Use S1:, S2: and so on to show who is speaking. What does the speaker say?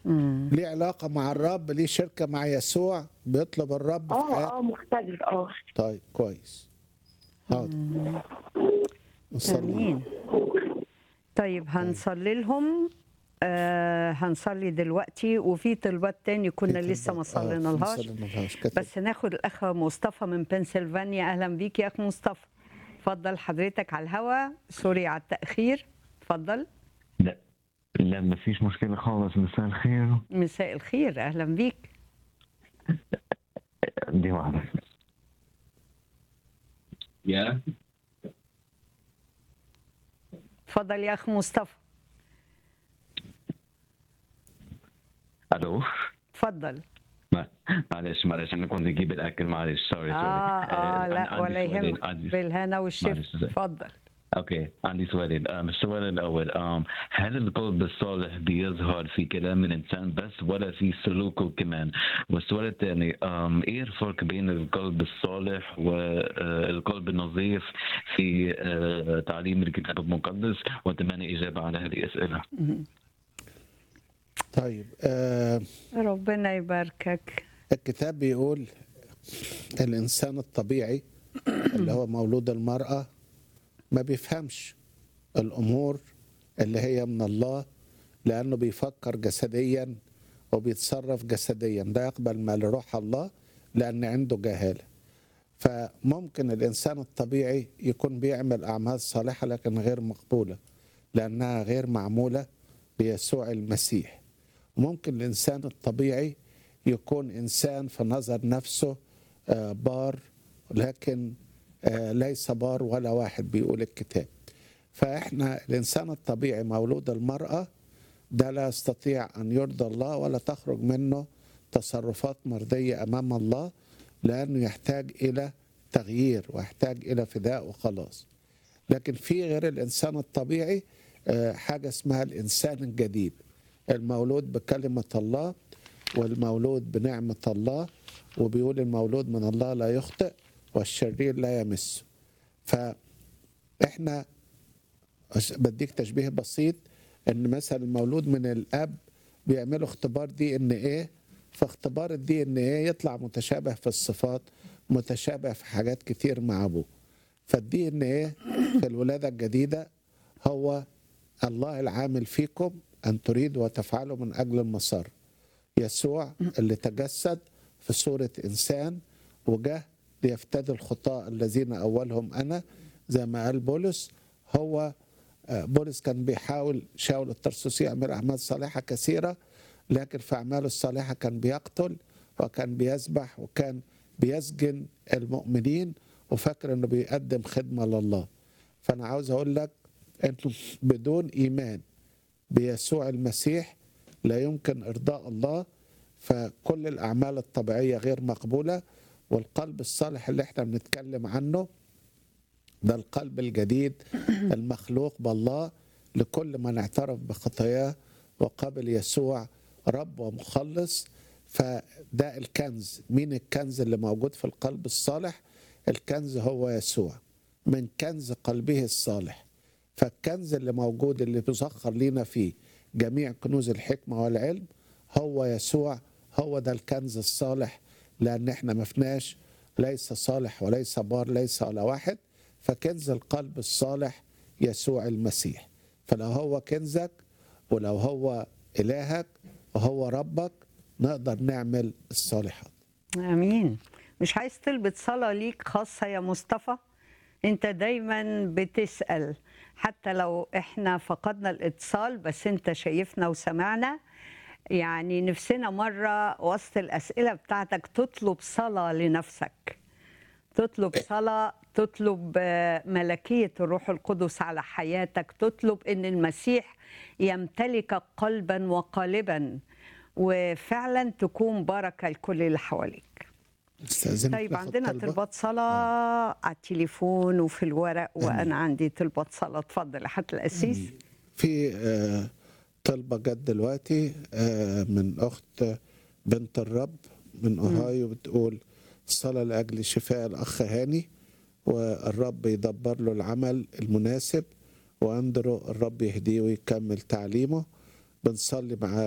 S1: مم.
S2: ليه علاقة مع الرب ليه شركة مع يسوع بيطلب الرب في
S3: اه
S2: حياته
S3: اه مختلف اه
S2: طيب كويس حاضر نصلي
S1: امين طيب هنصلي لهم آه هنصلي دلوقتي وفي طلبات تاني كنا لسه ما صلينا لهاش
S2: لهاش
S1: بس ناخد الاخ مصطفى من بنسلفانيا اهلا بيك يا اخ مصطفى اتفضل حضرتك على الهوا سوري على التاخير اتفضل
S4: لا لا ما فيش مشكلة خالص مساء الخير
S1: مساء الخير اهلا بيك
S4: دي واحدة
S5: يا
S1: اتفضل يا اخ مصطفى
S4: الو
S1: اتفضل
S4: ما- معلش معلش انا كنت اجيب الاكل معلش سوري
S1: اه اه لا ولا يهمك بالهنا والشفا
S4: معلش.
S1: اتفضل
S4: اوكي عندي سؤالين آم، السؤال الاول آم، هل القلب الصالح بيظهر في كلام الانسان بس ولا في سلوكه كمان والسؤال الثاني آم، ايه الفرق بين القلب الصالح والقلب النظيف في آه، تعليم الكتاب المقدس واتمنى اجابه على هذه الاسئله
S2: طيب آه
S1: ربنا يباركك
S2: الكتاب بيقول الإنسان الطبيعي اللي هو مولود المرأة ما بيفهمش الأمور اللي هي من الله لأنه بيفكر جسديا وبيتصرف جسديا لا يقبل ما لروح الله لأن عنده جهالة فممكن الإنسان الطبيعي يكون بيعمل أعمال صالحة لكن غير مقبولة لأنها غير معمولة بيسوع المسيح ممكن الإنسان الطبيعي يكون إنسان في نظر نفسه آه، بار لكن آه، ليس بار ولا واحد بيقول الكتاب فإحنا الإنسان الطبيعي مولود المرأة ده لا يستطيع أن يرضى الله ولا تخرج منه تصرفات مرضية أمام الله لأنه يحتاج إلى تغيير ويحتاج إلى فداء وخلاص لكن في غير الإنسان الطبيعي آه، حاجة اسمها الإنسان الجديد المولود بكلمة الله والمولود بنعمة الله وبيقول المولود من الله لا يخطئ والشرير لا يمسه فإحنا أش- بديك تشبيه بسيط ان مثلا المولود من الاب بيعملوا اختبار دي ان ايه فاختبار الدي ان ايه يطلع متشابه في الصفات متشابه في حاجات كتير مع ابوه فالدي ان ايه في الولاده الجديده هو الله العامل فيكم ان تريدوا وتفعلوا من اجل المسار يسوع اللي تجسد في صوره انسان وجه ليفتدي الخطاة الذين اولهم انا زي ما قال بولس هو آه، بولس كان بيحاول شاول الترسوسي يعمل اعمال صالحه كثيره لكن في اعماله الصالحه كان بيقتل وكان بيذبح وكان بيسجن المؤمنين وفاكر انه بيقدم خدمه لله فانا عاوز اقول لك انه بدون ايمان بيسوع المسيح لا يمكن ارضاء الله فكل الاعمال الطبيعيه غير مقبوله والقلب الصالح اللي احنا بنتكلم عنه ده القلب الجديد المخلوق بالله لكل من اعترف بخطاياه وقبل يسوع رب ومخلص فده الكنز مين الكنز اللي موجود في القلب الصالح الكنز هو يسوع من كنز قلبه الصالح فالكنز اللي موجود اللي بيسخر لينا فيه جميع كنوز الحكمة والعلم هو يسوع هو ده الكنز الصالح لأن احنا مفناش ليس صالح وليس بار ليس ولا واحد فكنز القلب الصالح يسوع المسيح فلو هو كنزك ولو هو إلهك وهو ربك نقدر نعمل الصالحات
S1: امين مش عايز تلبط صلاه ليك خاصه يا مصطفى انت دايما بتسال حتى لو احنا فقدنا الاتصال بس انت شايفنا وسمعنا يعني نفسنا مره وسط الاسئله بتاعتك تطلب صلاه لنفسك تطلب صلاة تطلب آه، ملكية الروح القدس على حياتك تطلب أن المسيح يمتلكك قلبا وقالبا وفعلا تكون بركة لكل اللي حواليك
S2: استاذنك
S1: طيب
S2: ناخد
S1: عندنا
S2: طلبة؟
S1: طلبات صلاة على التليفون وفي الورق وأنا عندي طلبات صلاة اتفضل يا حضرة القسيس
S2: في آه، طلبة جت دلوقتي آه، من أخت بنت الرب من أوهايو بتقول صلاة لأجل شفاء الأخ هاني والرب يدبر له العمل المناسب وأندرو الرب يهديه ويكمل تعليمه بنصلي مع